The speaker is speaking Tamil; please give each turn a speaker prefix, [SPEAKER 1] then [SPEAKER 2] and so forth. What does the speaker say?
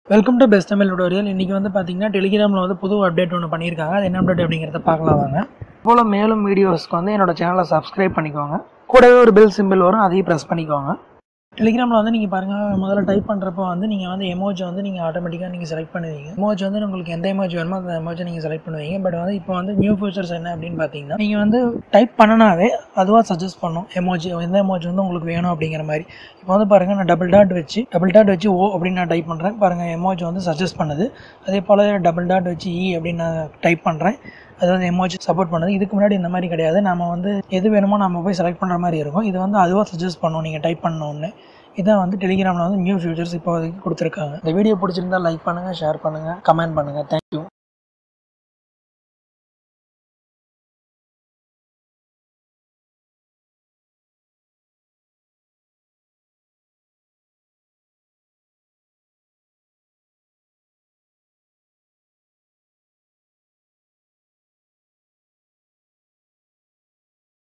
[SPEAKER 1] welcome to best Tamil tutorial இன்றைக்கி வந்து பார்த்தீங்கன்னா டெலிகிராமில் வந்து புது அப்டேட் ஒன்று பண்ணியிருக்காங்க அது என்ன அப்டேட் அப்படிங்கிறத பார்க்கலாம் வாங்க போல் மேலும் வீடியோஸ்க்கு வந்து என்னோட சேனலை சப்ஸ்கிரைப் பண்ணிக்கோங்க கூடவே ஒரு பெல் சிம்பிள் வரும் அதையும் ப்ரெஸ் பண்ணிக்கோங்க டெலிகிராமில் வந்து நீங்கள் பாருங்கள் முதல்ல டைப் பண்ணுறப்போ வந்து நீங்கள் வந்து எமோஜ் வந்து நீங்கள் ஆட்டோமேட்டிக்காக நீங்கள் செலக்ட் பண்ணுவீங்க எமோஜ் வந்து உங்களுக்கு எந்த எமோஜ் வேணுமோ அந்த எமோஜை நீங்கள் செலக்ட் பண்ணுவீங்க பட் வந்து இப்போ வந்து நியூ ஃபியூச்சர்ஸ் என்ன அப்படின்னு பார்த்தீங்கன்னா நீங்கள் வந்து டைப் பண்ணனாவே அதுவாக சஜஸ்ட் பண்ணும் எமோஜி எந்த எமோஜ் வந்து உங்களுக்கு வேணும் அப்படிங்கிற மாதிரி இப்போ வந்து பாருங்கள் நான் டபுள் டாட் வச்சு டபுள் டாட் வச்சு ஓ அப்படின்னு நான் டைப் பண்ணுறேன் பாருங்கள் எமோஜ் வந்து சஜஸ்ட் பண்ணுது அதே போல் டபுள் டாட் வச்சு இ அப்படின்னு நான் டைப் பண்ணுறேன் அதாவது எமோஜி சப்போர்ட் பண்ணுது இதுக்கு முன்னாடி இந்த மாதிரி கிடையாது நம்ம வந்து எது வேணுமோ நம்ம போய் செலக்ட் பண்ணுற மாதிரி இருக்கும் இது வந்து அதுவாக சஜஸ்ட் பண்ணும் நீங்கள் டைப் பண்ணோன்னு இதான் வந்து டெலிகிராமில் வந்து நியூ ஃபியூச்சர்ஸ் இப்போதைக்கு கொடுத்துருக்காங்க இந்த வீடியோ பிடிச்சிருந்தா லைக் பண்ணுங்கள் ஷேர் பண்ணுங்கள் கமெண்ட் பண்ணுங்கள் தேங்க்யூ